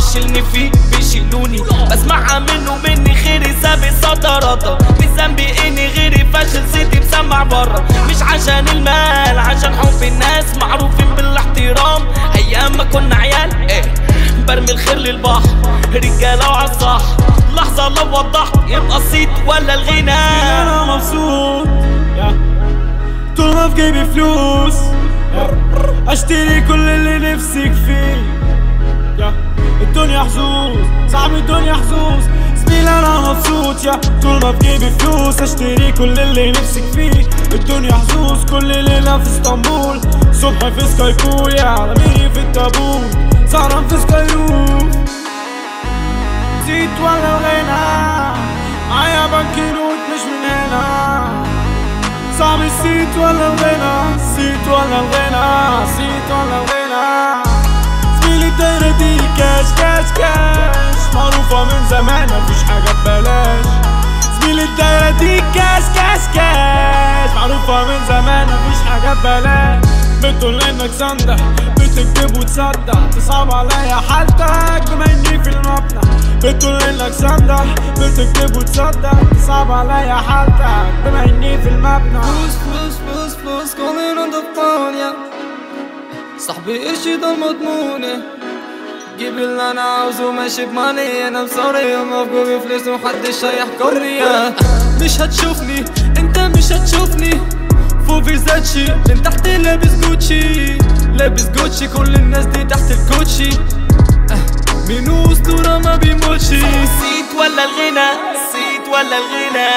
بيشيلني فيه بيشيلوني بسمعها منه مني خيري سابق صدراته مش ذنبي اني غيري فاشل سيدي مسمع بره مش عشان المال عشان حب الناس معروفين بالاحترام ايام ما كنا عيال ايه برمي الخير للبحر رجاله وعالصح لحظة لو وضحت يبقى الصيت ولا الغنى انا مبسوط يا. طول ما في جيبي فلوس يا. اشتري كل اللي نفسك فيه يا الدنيا حظوظ صعب الدنيا حظوظ زميل انا مبسوط يا طول ما في جيبي فلوس اشتري كل اللي نفسك فيه الدنيا حظوظ كل ليلة في اسطنبول صبح في سكاي بول يا عالميني في التابوت سهران في سكاي روف زيت ولا الغنى معايا بنكينوت مش من هنا صعب السيت ولا الغنى السيت ولا الغنى السيت ولا الغنى زميلي الدايرة دي كاش كاش كاش معروفة من زمان مفيش حاجة ببلاش زميلي الدايرة دي كاش كاش كاش معروفة من زمان مفيش حاجة ببلاش بتقول انك سندح بتكتب وتصدق تصعب عليا حالتك بما اني في المبنى بتقول انك سندح بتكتب وتصدق تصعب عليا حالتك بما اني في المبنى فلوس فلوس فلوس فلوس calling on the phone yeah صاحبي قرشي ده مضمونة جيب اللي انا عاوزه ماشي بماني انا مصاري موجود فلوس ومحدش هيحكرني yeah. مش هتشوفني انت مش هتشوفني فوق فيرزاتشي من تحت لابس جوتشي لابس جوتشي كل الناس دي تحت الكوتشي آه، مين اسطورة ما بيموتش الصيت ولا الغنى الصيت ولا الغنى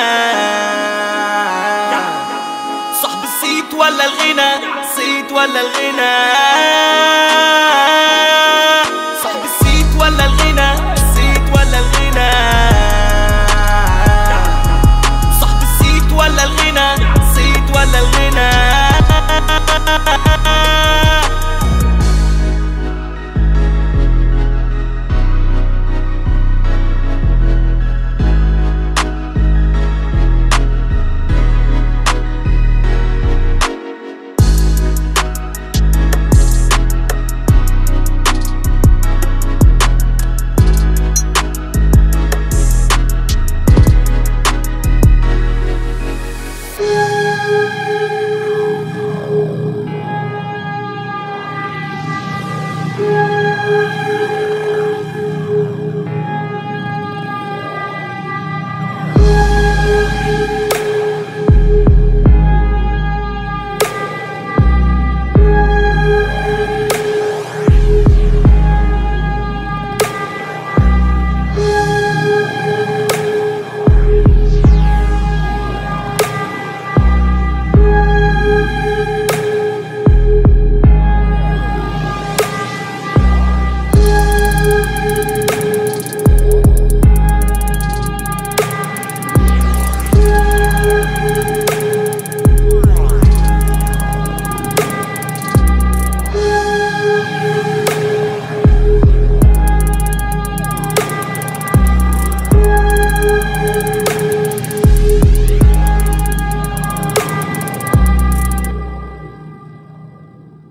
صاحب الصيت ولا الغنى الصيت ولا الغنى صاحب الصيت ولا الغنى الصيت ولا الغنى صاحب الصيت ولا الغنى الصيت ولا الغنى